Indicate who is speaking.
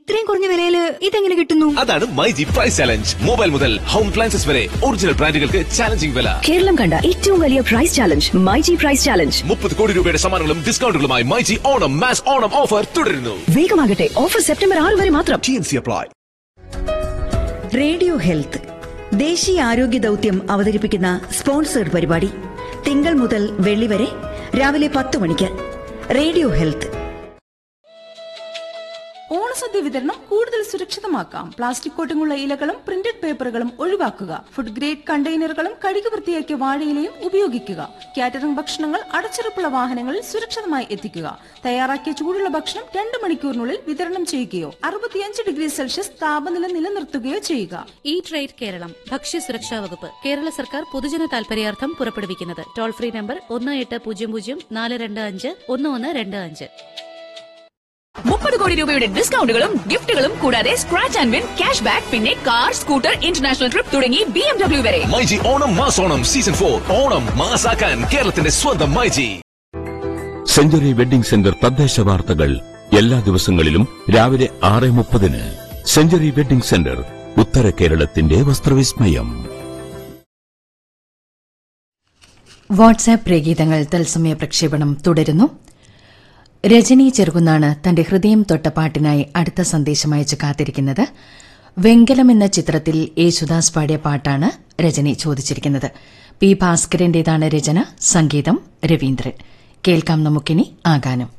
Speaker 1: ഇത്രയും കുറഞ്ഞ വിലയില് ഇതെങ്ങനെ കിട്ടുന്നു
Speaker 2: അതാണ് my G price challenge mobile മുതൽ ഹോം അപ്ലയൻസസ് വരെ ഒറിജിനൽ ബ്രാൻഡുകൾക്ക് ചാലഞ്ചിങ് വില
Speaker 3: കേരളം കണ്ട ഏറ്റവും വലിയ price challenge my G price challenge
Speaker 2: മുപ്പത് കോടി രൂപയുടെ സമ്മാനങ്ങളും ഡിസ്കൗണ്ടുകളുമായി my G Onam mass Onam offer തുടരുന്നു
Speaker 3: വേഗമാകട്ടെ ഓഫർ സെപ്റ്റംബർ ആറ് വരെ മാത്രം
Speaker 2: T N C apply
Speaker 4: radio health ദേശീയ ആരോഗ്യ ദൗത്യം അവതരിപ്പിക്കുന്ന സ്പോൺസേഡ് പരിപാടി തിങ്കൾ മുതൽ വെള്ളി വരെ രാവിലെ പത്ത് മണിക്ക് റേഡിയോ ഹെൽത്ത്
Speaker 5: ഓണസദ്യ വിതരണം കൂടുതൽ സുരക്ഷിതമാക്കാം പ്ലാസ്റ്റിക് കോട്ടിങ്ങുള്ള ഇലകളും പ്രിന്റഡ് പേപ്പറുകളും ഒഴിവാക്കുക ഫുഡ് ഗ്രേഡ് കണ്ടെയ്നറുകളും കഴുകി വൃത്തിയാക്കിയ വാഴയിലയും ഉപയോഗിക്കുക കാറ്ററിംഗ് ഭക്ഷണങ്ങൾ അടച്ചുറപ്പുള്ള വാഹനങ്ങളിൽ സുരക്ഷിതമായി എത്തിക്കുക തയ്യാറാക്കിയ ചൂടുള്ള ഭക്ഷണം രണ്ട് മണിക്കൂറിനുള്ളിൽ വിതരണം ചെയ്യുകയോ അറുപത്തിയഞ്ച് ഡിഗ്രി സെൽഷ്യസ് താപനില നിലനിർത്തുകയോ ചെയ്യുക
Speaker 6: ഈ ട്രേഡ് കേരളം ഭക്ഷ്യസുരക്ഷാ വകുപ്പ് കേരള സർക്കാർ പൊതുജന താൽപര്യാർത്ഥം പുറപ്പെടുവിക്കുന്നത് ടോൾ ഫ്രീ നമ്പർ ഒന്ന് എട്ട് പൂജ്യം പൂജ്യം നാല് രണ്ട് അഞ്ച് ഒന്ന് ഒന്ന് രണ്ട് അഞ്ച്
Speaker 3: മുപ്പത് കോടി രൂപയുടെ ഡിസ്കൗണ്ടുകളും ഗിഫ്റ്റുകളും കൂടാതെ scratch and win cash back പിന്നെ കാർ സ്കൂട്ടർ ഇന്റർനാഷണൽ ട്രിപ്പ് തുടങ്ങി ബി എം ഡബ്ല്യു വരെ
Speaker 2: my G Onam mass Onam season for Onam മാസാക്കാൻ കേരളത്തിന്റെ സ്വന്തം my G
Speaker 7: century wedding centre തദ്ദേശ വാർത്തകൾ എല്ലാ ദിവസങ്ങളിലും രാവിലെ ആറ് മുപ്പതിന് സെഞ്ചുറി വെഡിംഗ് സെന്റർ ഉത്തര കേരളത്തിന്റെ വസ്ത്രവിസ്മയം
Speaker 8: വാട്സാപ്പ് പ്രേഗീതങ്ങൾ തത്സമയ പ്രക്ഷേപണം തുടരുന്നു രജനി ചെറുകുന്നാണ് തന്റെ ഹൃദയം തൊട്ട പാട്ടിനായി അടുത്ത സന്ദേശം അയച്ച് കാത്തിരിക്കുന്നത് വെങ്കലം എന്ന ചിത്രത്തിൽ യേശുദാസ് പാടിയ പാട്ടാണ് രജനി ചോദിച്ചിരിക്കുന്നത് പി ഭാസ്കരന്റേതാണ് രചന സംഗീതം രവീന്ദ്രൻ കേൾക്കാം നമുക്കിനി ആ ഗാനം